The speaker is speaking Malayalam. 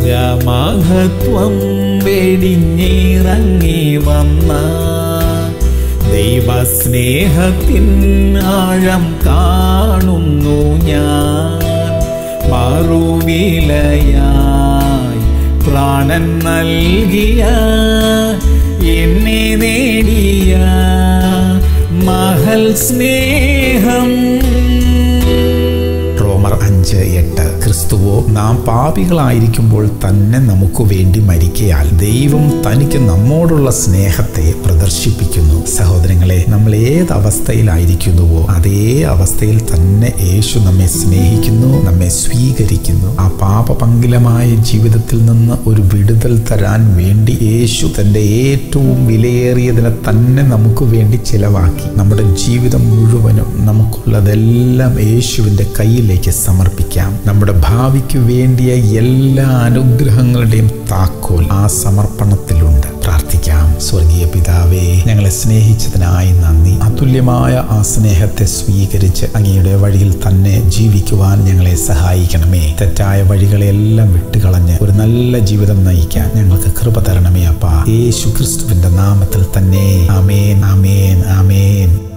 പരമഹത്വം വെടിഞ്ഞിറങ്ങി വന്ന ദൈവസ്നേഹത്തിൻ ആഴം കാണുന്നു ഞാൻ മറുവിലയായി പ്രാണൻ നൽകിയ എന്നെ നേടിയ മഹൽ സ്നേഹം റോമർ അഞ്ച് എട്ട് ക്രിസ്തുവോ നാം പാപികളായിരിക്കുമ്പോൾ തന്നെ നമുക്ക് വേണ്ടി മരിക്കയാൽ ദൈവം തനിക്ക് നമ്മോടുള്ള സ്നേഹത്തെ പ്രദർശിപ്പിക്കുന്നു സഹോദരങ്ങളെ നമ്മൾ ഏത് അവസ്ഥയിലായിരിക്കുന്നുവോ അതേ അവസ്ഥയിൽ തന്നെ യേശു നമ്മെ സ്നേഹിക്കുന്നു നമ്മെ സ്വീകരിക്കുന്നു ആ പാപപങ്കിലമായ ജീവിതത്തിൽ നിന്ന് ഒരു വിടുതൽ തരാൻ വേണ്ടി യേശു തൻ്റെ ഏറ്റവും വിലയേറിയതിനെ തന്നെ നമുക്ക് വേണ്ടി ചിലവാക്കി നമ്മുടെ ജീവിതം മുഴുവനും നമുക്കുള്ളതെല്ലാം യേശുവിൻ്റെ കയ്യിലേക്ക് സമർപ്പിക്കാം നമ്മുടെ ഭാവിക്ക് വേണ്ടിയ എല്ലാ അനുഗ്രഹങ്ങളുടെയും താക്കോൽ ആ സമർപ്പണത്തിലുണ്ട് പ്രാർത്ഥിക്കാം സ്വർഗീയ പിതാവേ ഞങ്ങളെ സ്നേഹിച്ചതിനായി നന്ദി അതുല്യമായ ആ സ്നേഹത്തെ സ്വീകരിച്ച് അങ്ങയുടെ വഴിയിൽ തന്നെ ജീവിക്കുവാൻ ഞങ്ങളെ സഹായിക്കണമേ തെറ്റായ വഴികളെല്ലാം വിട്ടുകളഞ്ഞ് ഒരു നല്ല ജീവിതം നയിക്കാൻ ഞങ്ങൾക്ക് കൃപ തരണമേ അപ്പ യേശു ക്രിസ്തുവിന്റെ നാമത്തിൽ തന്നെ ആമേൻ ആമേൻ ആമേൻ